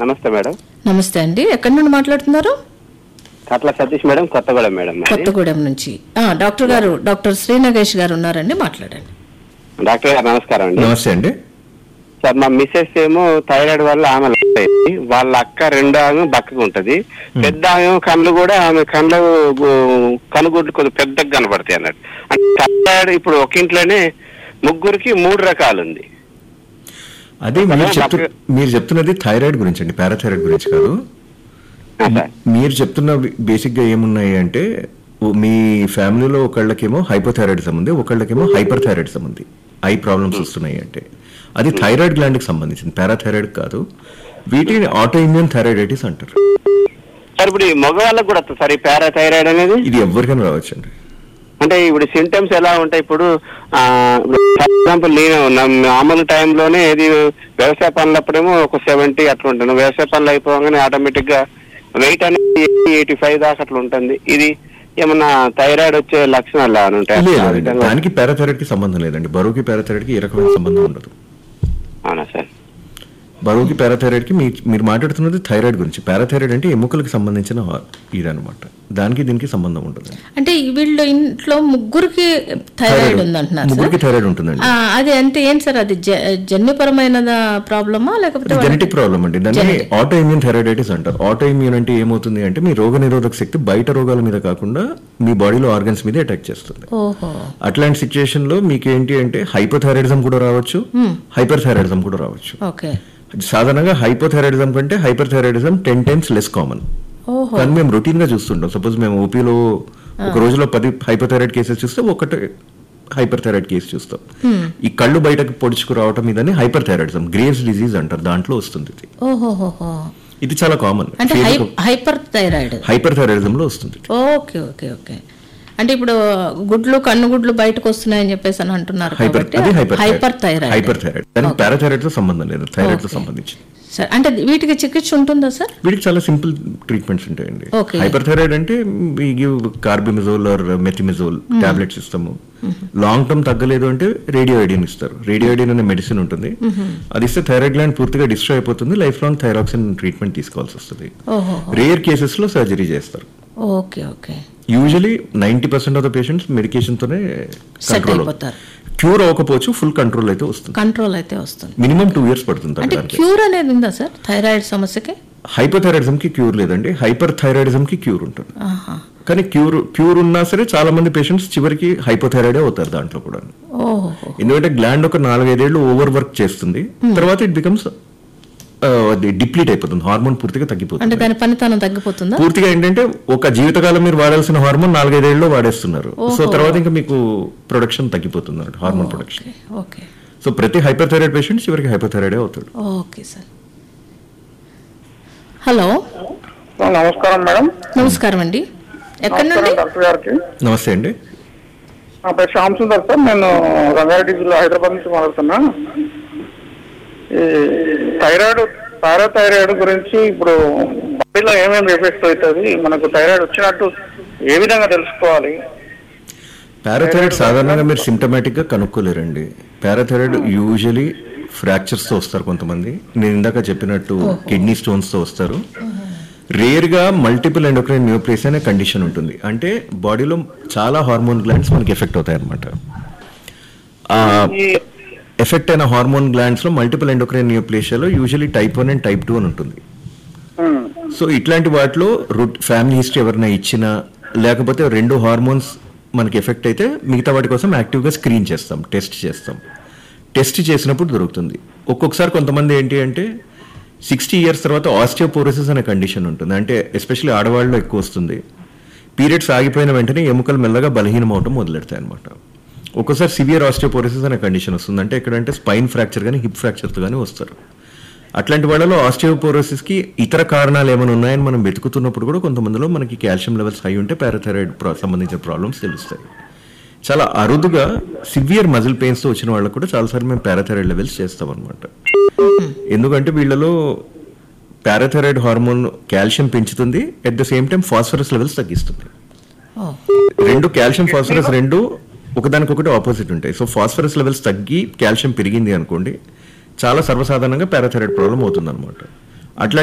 నమస్తే మేడం నమస్తే అండి ఎక్కడి నుండి మాట్లాడుతున్నారు కట్ల సతీష్ మేడం కొత్తగూడెం మేడం మాది. కొత్తగూడెం నుంచి ఆ, డాక్టర్ గారు డాక్టర్ శ్రీనగేష్ గారు ఉన్నారండి మాట్లాడండి డాక్టర్ గారు నమస్కారం అండి నమస్తే అండి సార్ మా మిస్సెస్ ఏమో థైరాయిడ్ వల్ల ఆమె లాస్ అయింది వాళ్ళ అక్క రెండో ఆమె బక్కగా ఉంటది పెద్ద ఆమె కళ్ళు కూడా ఆమె కళ్ళు గు- కనుగుడ్లు కొద్దిగా పెద్దగా కనబడతాయి అన్నట్టు అంటే థైరాయిడ్ ఇప్పుడు ఒక ఇంట్లోనే ముగ్గురికి మూడు రకాలు ఉంది అదే మీరు చెప్తు మీరు చెప్తున్నది థైరాయిడ్ గురించి అండి పారాథైరాయిడ్ గురించి కాదు ఆ, సార్ మీరు చెప్తున్న బేసిక్ గా ఏమున్నాయి అంటే ఓ- మీ ఫ్యామిలీలో ఒకళ్ళకేమో హైపోథైరాయిడిజం ఉంది ఒకళ్ళకేమో హైపర్ థైరాయిడిజం ఉంది ఐ ప్రాబ్లమ్స్ వస్తున్నాయి అంటే అది థైరాయిడ్ గ్లాండ్ కి సంబంధించింది పారాథైరాయిడ్ కాదు వీటిని ఆటో ఇమ్యూన్ థైరాయిడైటిస్ అంటారు సార్ ఇప్పుడు ఈ మగవాళ్ళకు కూడా వస్తుంది సార్ ఈ పారాథైరాయిడ్ అనేది ఇది ఎవరికైనా రావచ్చండి అంటే ఇప్పుడు సింటమ్స్ ఎలా ఉంటాయి ఇప్పుడు ఫర్ ఎగ్జాంపుల్ నేను నా మామూలు టైంలోనే ఇది వ్యవసాయ పనులప్పుడేమో ఒక సెవెంటీ అట్లా ఉంటాను వ్యవసాయ పనులు అయిపోగానే ఆటోమేటిక్ గా వెయిట్ అనేది ఎయిటీ ఫైవ్ దాకా అట్లా ఉంటుంది ఇది ఏమన్నా థైరాయిడ్ వచ్చే లక్షణాలు ఏమైనా ఉంటాయి లేదండి దానికి పారాథైరాయిడ్ కి సంబంధం లేదండి బరువుకి పారాథైరాయిడ్ కి ఏ రకమైన సంబంధం ఉండదు అవునా సార్ బరువుకి పారాథైరాయిడ్ కి మీ- మీరు మాట్లాడుతున్నది థైరాయిడ్ గురించి పారాథైరాయిడ్ అంటే ఎముకలకు సంబంధించిన ఇదనమాట దానికి దీనికి సంబంధం ఉండదు అంటే వీళ్ళు ఇంట్లో ముగ్గురికి థైరాయిడ్ ఉందంటున్నారు సార్ ముగ్గురికి థైరాయిడ్ ఉంటుందండి ఆ, అది అంటే ఏంటి సార్ అది జ- జన్యుపరమైన ప్రాబ్లమా లేకపోతే వాళ్ళ- జెనెటిక్ ప్రాబ్లం అండి దాన్ని ఆటో ఇమ్యూన్ థైరాయిడైటిస్ అంటారు ఆటో ఇమ్యూన్ అంటే ఏమవుతుంది అంటే మీ రోగ నిరోధక శక్తి బయట రోగాల మీద కాకుండా మీ బాడీలో ఆర్గన్స్ మీద అటాక్ చేస్తుంది ఓహో అట్లాంటి సిచ్యుయేషన్ లో మీకు ఏంటి అంటే హైపోథైరాయిడిజం కూడా రావచ్చు హైపర్ థైరాయిడిజం కూడా రావచ్చు ఓకే సాధారణంగా హైపోథైరాయిడిజం కంటే hyperthyroidism ten times less common ఓహో కానీ మేము రొటీన్ గా చూస్తుంటాం సపోజ్ మేము ఓపీలో ఒక రోజులో పది హైపోథైరాయిడ్ కేసెస్ చూస్తే ఒకటి హైపర్ థైరాయిడ్ కేసు చూస్తాం ఈ కళ్ళు బయటకు పొడుచుకు రావటం మీదని హైపర్ థైరాయిడిజం గ్రేవ్స్ డిజీజ్ అంటారు దాంట్లో వస్తుంది ఇది ఓహోహోహో ఇది చాలా కామన్ అంటే హై- హైపర్ థైరాయిడ్ హైపర్ థైరాయిడిజం లో వస్తుంది ఇది. ఓకే ఓకే ఓకే అంటే ఇప్పుడు గుడ్లు కన్ను గుడ్లు బయటకు వస్తున్నాయని చెప్పేసి అని అంటున్నారు హైపర్ కాబట్టి అది hyper hyperthyroid hyperthyroid దానికి పారాథైరాయిడ్ తో సంబంధం లేదు థైరాయిడ్ తో సంబంధించి సరే అంటే వీటికి చికిత్స ఉంటుందా సార్ వీటికి చాలా సింపుల్ ట్రీట్మెంట్స్ ఉంటాయండి Okay. హైపర్ థైరాయిడ్ అంటే ఈ give carbimazole or methimazole tablets ఇస్తాము లాంగ్ టర్మ్ తగ్గలేదు అంటే రేడియో ఐడిన్ ఇస్తారు రేడియో ఐడిన్ అనే మెడిసిన్ ఉంటుంది అది ఇస్తే థైరాయిడ్ గ్లాండ్ పూర్తిగా డిస్ట్రాయ్ అయిపోతుంది లైఫ్ లాంగ్ థైరాక్సిన్ ట్రీట్మెంట్ తీసుకోవాల్సి వస్తుంది ఓహో రేర్ కేసెస్ లో సర్జరీ చేస్తారు okay okay usually ninety percent of the patients medication తోనే సెట్ కంట్రోల్ అయిపోతారు క్యూర్ అవ్వకపోవచ్చు ఫుల్ కంట్రోల్ అయితే వస్తుంది కంట్రోల్ అయితే వస్తుంది మినిమం టూ ఇయర్స్ పడుతుంది అంటే తగ్గడానికి క్యూర్ అనేది ఉందా సార్ థైరాయిడ్ సమస్యకి హైపోథైరాయిడిజం కి క్యూర్ లేదండి హైపర్ థైరాయిడిజం కి క్యూర్ ఉంటుంది ఆహా కానీ క్యూర్ క్యూర్ ఉన్నా సరే చాలా మంది పేషెంట్స్ చివరికి హైపోథైరాయిడే అవుతారు దాంట్లో కూడా ఓహో ఎందుకంటే గ్లాండ్ ఒక నాలుగైదేళ్లు ఓవర్ వర్క్ చేస్తుంది తర్వాత ఇట్ బికమ్స్ అది డిప్లీట్ అయిపోతుంది హార్మోన్ పూర్తిగా అంటే తగ్గిపోతుంది దాని పనితనం తగ్గిపోతుందా పూర్తిగా ఏంటంటే ఒక జీవితకాలం మీరు వాడాల్సిన హార్మోన్ నాలుగైదేళ్లలో వాడేస్తున్నారు సో తర్వాత ఇంకా మీకు ప్రొడక్షన్ తగ్గిపోతుంది అన్నమాట హార్మోన్ ప్రొడక్షన్ ఓకే సో ప్రతి హైపర్ థైరాయిడ్ పేషెంట్ చివరికి హైపర్ థైరాయిడే అవుతాడు ఓకే సార్ హలో నమస్కారం మేడం నమస్కారం అండి ఎక్కడి నుండి నమస్కారం డాక్టర్ గారికి నమస్తే అండి నా పేరు శ్యామ్ సుందర్ సార్ నేను రంగారెడ్డి జిల్లా హైదరాబాద్ నుంచి మాట్లాడుతున్నా ఈ థైరాయిడ్ పారాథైరాయిడ్ గురించి ఇప్పుడు బాడీలో ఏమేమి ఎఫెక్ట్ అవుతుంది మనకు థైరాయిడ్ వచ్చినట్టు ఏ విధంగా తెలుసుకోవాలి పారాథైరాయిడ్ సాధారణంగా మీరు సిమ్టమాటిక్ గా కనుక్కోలేరండి పారాథైరాయిడ్ యూజువలీ ఫ్రాక్చర్స్ తో వస్తారు కొంతమంది నేను ఇందాక చెప్పినట్టు కిడ్నీ స్టోన్స్ తో వస్తారు రేర్ గా మల్టిపుల్ ఎండోక్రైన్ న్యూప్లేస్ అనే కండిషన్ ఉంటుంది అంటే బాడీలో చాలా హార్మోన్ గ్లాండ్స్ మనకి ఎఫెక్ట్ అవుతాయి అనమాట ఈ ఎఫెక్ట్ అయిన హార్మోన్ గ్లాండ్స్ లో మల్టిపుల్ ఎండోక్రైన్ న్యూప్లేషియాలో usually type one and type two అని ఉంటుంది ఉమ్, సో ఇట్లాంటి వాటిలో రూట్ ఫ్యామిలీ హిస్టరీ ఎవరైనా ఇచ్చినా లేకపోతే రెండు హార్మోన్స్ మనకి ఎఫెక్ట్ అయితే మిగతా వాటి కోసం యాక్టివ్గా స్క్రీన్ చేస్తాం టెస్ట్ చేస్తాం టెస్ట్ చేసినప్పుడు దొరుకుతుంది ఒక్కొక్కసారి కొంతమంది ఏంటి అంటే సిక్స్టీ ఇయర్స్ తర్వాత ఆస్టియోపోరోసిస్ అనే కండిషన్ ఉంటుంది అంటే ఎస్పెషల్లీ ఆడవాళ్ళలో ఎక్కువ వస్తుంది పీరియడ్స్ ఆగిపోయిన వెంటనే ఎముకలు మెల్లగా బలహీనం అవటం మొదలెడతాయి అనమాట ఒక్కోసారి సివియర్ ఆస్టియోపోరోసిస్ అనే కండిషన్ వస్తుంది అంటే ఎక్కడంటే స్పైన్ ఫ్రాక్చర్ కానీ హిప్ ఫ్రాక్చర్తో కానీ వస్తారు అట్లాంటి వాళ్ళలో ఆస్టియోపోరోసిస్ కి ఇతర కారణాలు ఏమైనా ఉన్నాయని మనం వెతుకుతున్నప్పుడు కూడా కొంతమందిలో మనకి కాల్షియం లెవెల్స్ హై ఉంటే పారాథైరాయిడ్ సంబంధించిన ప్రాబ్లమ్స్ తెలుస్తాయి చాలా అరుదుగా సివియర్ మజిల్ పెయిన్స్ తో వచ్చిన వాళ్ళకు కూడా చాలాసార్లు మేము పారాథైరాయిడ్ లెవెల్స్ చేస్తాం అనమాట ఎందుకంటే వీళ్ళలో పారాథైరాయిడ్ హార్మోన్ కాల్షియం పెంచుతుంది at the same time phosphorus levels తగ్గిస్తుంది ఓ రెండు కాల్షియం ఫాస్ఫరస్ రెండు ఒకదానికొకటి ఆపోజిట్ ఉంటాయి సో ఫాస్ఫరస్ లెవెల్స్ తగ్గి కాల్షియం పెరిగింది అనుకోండి చాలా సర్వసాధారణంగా పారాథైరాయిడ్ ప్రాబ్లం అవుతుంది అనమాట అట్లా